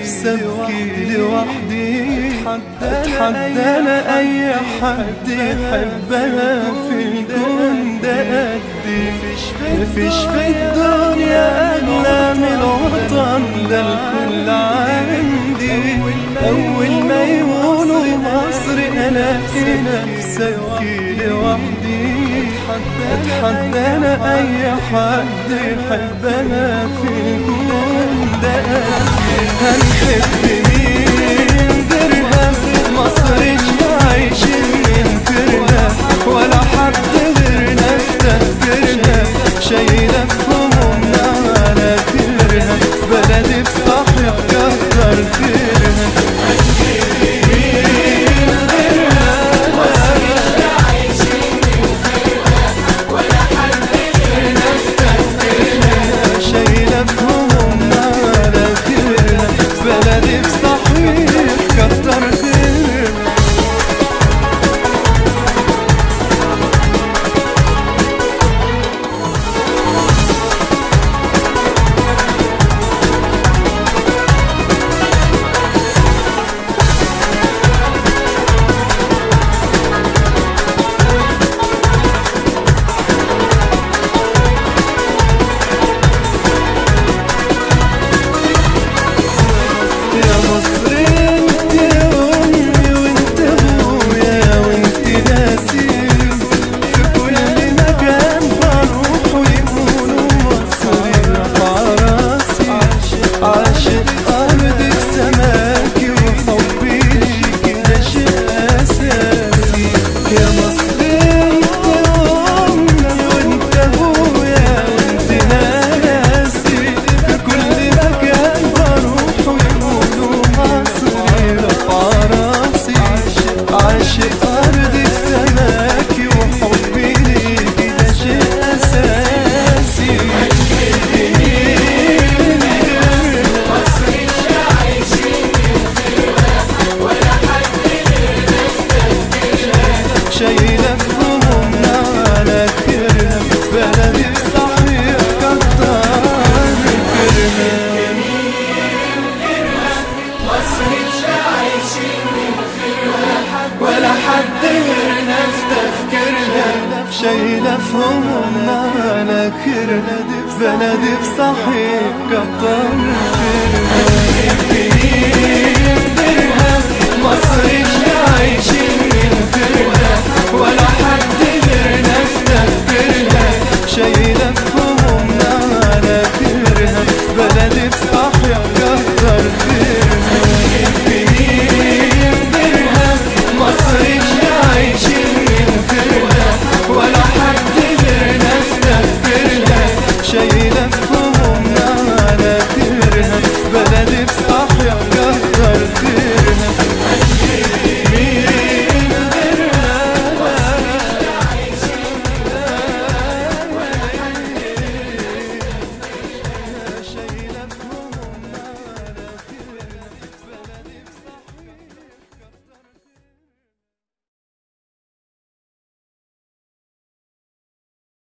نفسي ابكي لوحدي اتحدى انا اي حد يحبها في الكون ده قدي مفيش في الدنيا اغلى من الوطن ده الكل عندي اول ما يقولوا مصر الاقي نفسي ابكي لوحدي اتحدى انا اي حد يحبها في الكون ده هنحب مين غيرها مصر اللي عايشين ننكرها ولا حد غيرنا استهترها شايلة في همومنا على كرها بلدي بصاحب كتر خيرها شايلة في همومنا على كرها بلدي بصاحب كتر خيرها يا مصر انت امي وانت ابويا وانت ناسي في كل مكان بروح ويقولوا مصري رفع راسي عاشق ارضك سماكي وحبي ليكي ده شيء اساسي يا مصر انت امي وانت ابويا وانت ناسي في كل مكان بروح ويقولوا مصري رفع راسي عاشق ارضك سماكي وحبي ليكي ده شيء اساسي شايلة في همومنا على كرها بلدي صحيح كتر كرها ولا حد غيرنا استفكرها شايلة في همومنا على كرها بلدي بصحيح كتر خيرها مصر اللي عايشين